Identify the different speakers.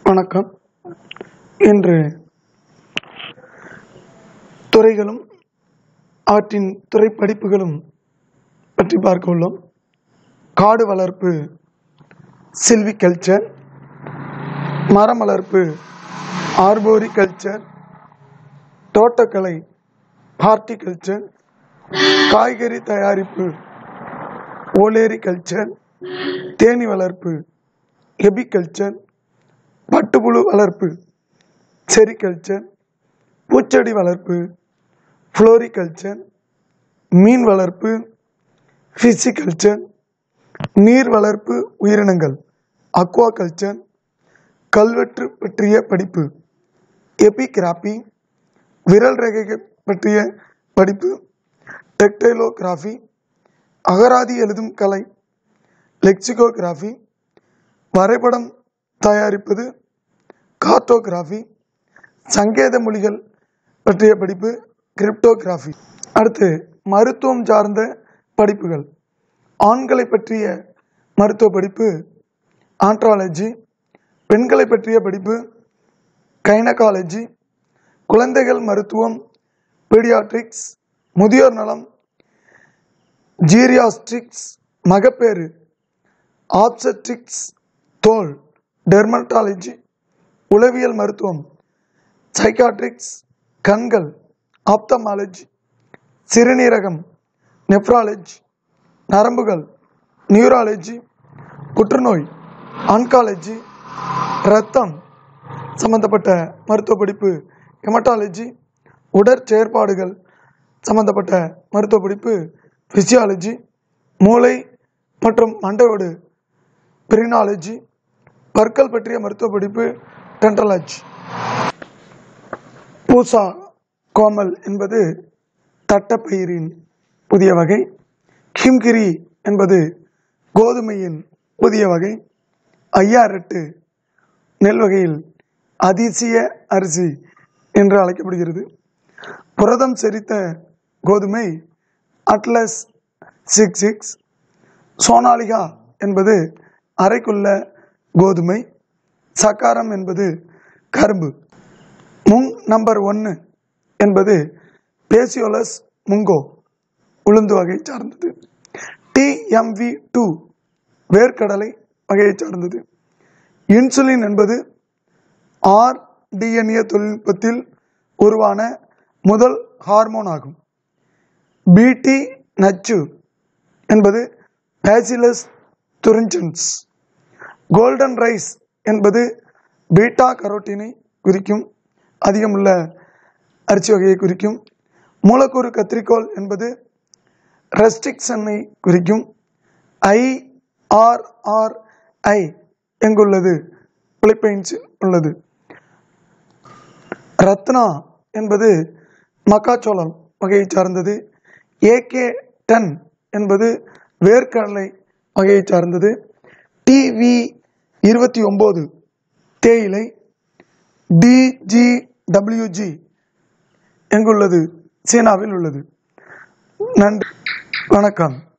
Speaker 1: வணக்கம் இன்று துறைகளும் அவற்றின் துறை படிப்புகளும் பற்றி பார்க்க உள்ளோம் காடு வளர்ப்பு சில்விகல்ச்சர் மரம் வளர்ப்பு ஆர்போரிகல்ச்சர் தோட்டக்கலை ஹார்டிகல்ச்சர் காய்கறி தயாரிப்பு ஓலேரிகல்ச்சர் தேனி வளர்ப்பு எபிகல்ச்சர் பட்டுப்புழு வளர்ப்பு செரிகல்ச்சர் பூச்செடி வளர்ப்பு ஃப்ளோரிகல்ச்சர் மீன் வளர்ப்பு ஃபிசிகல்ச்சர் நீர் வளர்ப்பு உயிரினங்கள் அக்வாகல்ச்சர் கல்வெட்டு பற்றிய படிப்பு எபிகிராபி விரல் ரேகை பற்றிய படிப்பு டெக்டைலோகிராஃபி அகராதி எழுதும் கலை லெக்சிகோகிராஃபி வரைபடம் தயாரிப்பது கார்டோகிராஃபி சங்கேத மொழிகள் பற்றிய படிப்பு கிரிப்டோகிராஃபி அடுத்து மருத்துவம் சார்ந்த படிப்புகள் ஆண்களை பற்றிய மருத்துவ படிப்பு ஆண்ட்ராலஜி பெண்களை பற்றிய படிப்பு கைனகாலஜி குழந்தைகள் மருத்துவம் பீடியாட்ரிக்ஸ் முதியோர் நலம் ஜீரியாஸ்ட்ரிக்ஸ் மகப்பேறு ஆப்சட்ரிக்ஸ் தோல் டெர்மட்டாலஜி உளவியல் மருத்துவம் சைக்காட்ரிக்ஸ் கண்கள் ஆப்தமாலஜி சிறுநீரகம் நெப்ராலஜி நரம்புகள் நியூராலஜி புற்றுநோய் ஆன்காலஜி இரத்தம் சம்பந்தப்பட்ட மருத்துவ படிப்பு ஹெமட்டாலஜி உடற்செயற்பாடுகள் சம்பந்தப்பட்ட மருத்துவ படிப்பு பிசியாலஜி மூளை மற்றும் மண்டையோடு பிரினாலஜி பற்கள் பற்றிய மருத்துவ படிப்பு டென்டலாஜி பூசா கோமல் என்பது தட்டப்பயிரின் புதிய வகை கிம்கிரி என்பது கோதுமையின் புதிய வகை ஐயாரெட்டு நெல் வகையில் அதிசய அரிசி என்று அழைக்கப்படுகிறது புரதம் செரித்த கோதுமை அட்லஸ் சிக்ஸ் சிக்ஸ் சோனாலிகா என்பது அரைக்குள்ள கோதுமை சக்காரம் என்பது கரும்பு முங் நம்பர் ஒன்று என்பது பேசியோலஸ் முங்கோ உளுந்து வகை சார்ந்தது டிஎம்வி டூ வேர்க்கடலை வகையை சார்ந்தது இன்சுலின் என்பது ஆர் டிஎன்ஏ தொழில்நுட்பத்தில் உருவான முதல் ஹார்மோன் ஆகும் பிடி நச்சு என்பது பேசிலஸ் துரிஞ்சன்ஸ் கோல்டன் ரைஸ் என்பது பீட்டா கரோட்டினை குறிக்கும் அதிகமுள்ள அரிசி வகையை குறிக்கும் மூலக்கூறு கத்திரிக்கோள் என்பது ரெஸ்ட்ரிக்ஷனை குறிக்கும் ஐஆர்ஆர்ஐ எங்குள்ளது பிலிப்பைன்ஸில் உள்ளது ரத்னா என்பது மக்காச்சோளம் வகையை சார்ந்தது ஏகே டென் என்பது வேர்க்கடலை வகையை சார்ந்தது டிவி இருபத்தி ஒம்பது தேயிலை டிஜிடபிள்யூஜி எங்குள்ளது சீனாவில் உள்ளது நன்றி வணக்கம்